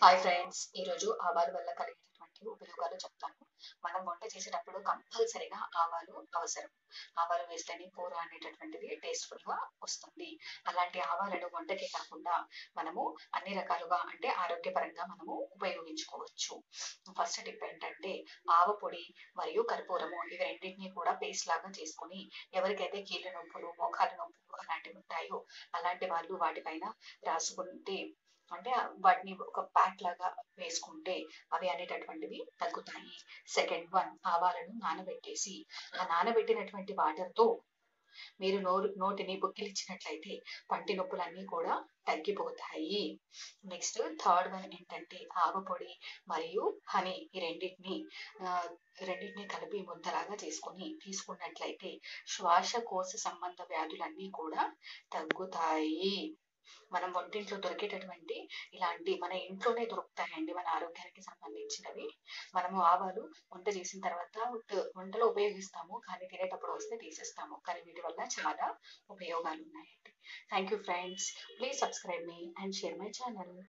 hi friends ఈరోజు ఆవాల వల్ల కలిగేటటువంటి ఉపయోగాలు చెప్తాను మనం వంట చేసేటప్పుడు కంపల్సరీగా ఆవాలు అవసరం ఆవాలు వేస్తేనే కూర అనేటటువంటిది టేస్ట్ఫుల్ గా వస్తుంది అలాంటి ఆవాలను వంటకే కాకుండా మనము అన్ని రకాలుగా అంటే ఆరోగ్యపరంగా మనము ఉపయోగించుకోవచ్చు ఫస్ట్ టిప్ ఏంటంటే ఆవ పొడి మరియు కర్పూరము ఇవి రెండింటినీ కూడా పేస్ట్ లాగా చేసుకొని ఎవరికైతే కీళ్ళ నొప్పులు మోకాల నొప్పులు అలాంటివి ఉంటాయో అలాంటి వాళ్ళు వాటిపైన రాసుకుంటే అంటే వాటిని ఒక ప్యాక్ లాగా వేసుకుంటే అవి అనేటటువంటివి తగ్గుతాయి సెకండ్ వన్ ఆవాలను నానబెట్టేసి ఆ నానబెట్టినటువంటి వాటర్తో మీరు నోరు నోటిని బుక్కిలిచ్చినట్లయితే పంటి నొప్పులన్నీ కూడా తగ్గిపోతాయి నెక్స్ట్ థర్డ్ వన్ ఏంటంటే ఆవ పొడి మరియు హనీ ఈ రెండింటిని రెండింటిని కలిపి ముద్దలాగా చేసుకొని తీసుకున్నట్లయితే శ్వాసకోశ సంబంధ వ్యాధులన్నీ కూడా తగ్గుతాయి మనం వంటింట్లో దొరికేటటువంటి ఇలాంటి మన ఇంట్లోనే దొరుకుతాయండి మన ఆరోగ్యానికి సంబంధించినవి మనము ఆవాలు వంట చేసిన తర్వాత వంటలో ఉపయోగిస్తాము కానీ తినేటప్పుడు వస్తే తీసేస్తాము కానీ వీటి వల్ల చాలా ఉపయోగాలు ఉన్నాయండి thank you friends please subscribe me and share my channel